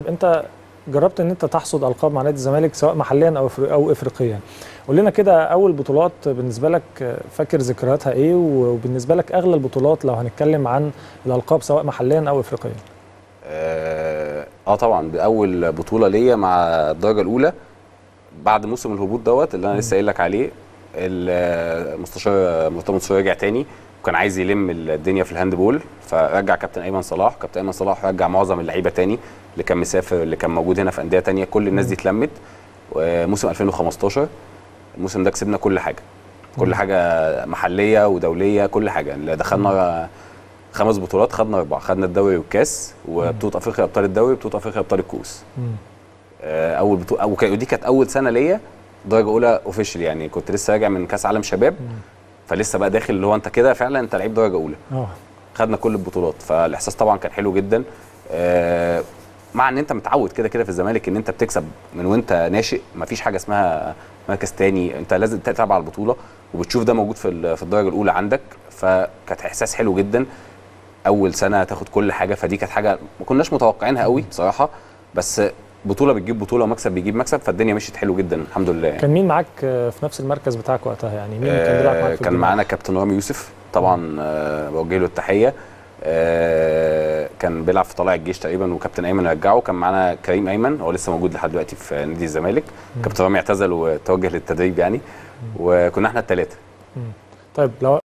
انت جربت ان انت تحصد القاب مع نادي الزمالك سواء محليا او أفري- او افريقيا قول لنا كده اول بطولات بالنسبه لك فاكر ذكرياتها ايه وبالنسبه لك اغلى البطولات لو هنتكلم عن الالقاب سواء محليا او افريقيا اه آه طبعا دي اول بطوله ليا مع الدرجه الاولى بعد موسم الهبوط دوت اللي انا لسه قايل لك عليه المستشار مرتضى منصور رجع تاني وكان عايز يلم الدنيا في الهاندبول فرجع كابتن ايمن صلاح كابتن ايمن صلاح رجع معظم اللعيبه تاني اللي كان مسافر اللي كان موجود هنا في انديه تانية كل الناس دي اتلمت وموسم 2015 الموسم ده كسبنا كل حاجه كل حاجه محليه ودوليه كل حاجه اللي دخلنا خمس بطولات خدنا اربعه خدنا الدوري والكاس وبطوله افريقيا ابطال الدوري وبطوله افريقيا ابطال الكؤوس آه، اول بطوله أو ودي كانت اول سنه ليا درجه اولى اوفيشال يعني كنت لسه راجع من كاس عالم شباب فلسه بقى داخل اللي هو انت كده فعلا انت لعيب درجه اولى اه خدنا كل البطولات فالاحساس طبعا كان حلو جدا آه، مع ان انت متعود كده كده في الزمالك ان انت بتكسب من وانت ناشئ مفيش حاجه اسمها مركز تاني انت لازم تلعب على البطوله وبتشوف ده موجود في ال- في الدرجه الاولى عندك فكانت احساس حلو جدا اول سنه تاخد كل حاجه فدي كانت حاجه ما كناش متوقعينها قوي بصراحه بس بطوله بتجيب بطوله ومكسب بيجيب مكسب فالدنيا مشيت حلو جدا الحمد لله يعني. كان مين معاك في نفس المركز بتاعك وقتها يعني مين كان بيلعب معاك آه، في كان الجنوب؟ معانا كابتن رامي يوسف طبعا آه، بوجه له التحيه آه، كان بيلعب في طلائع الجيش تقريبا وكابتن ايمن رجعه كان معانا كريم ايمن هو لسه موجود لحد دلوقتي في نادي الزمالك كابتن رامي اعتزل وتوجه للتدريب يعني وكنا احنا الثلاثه طيب لو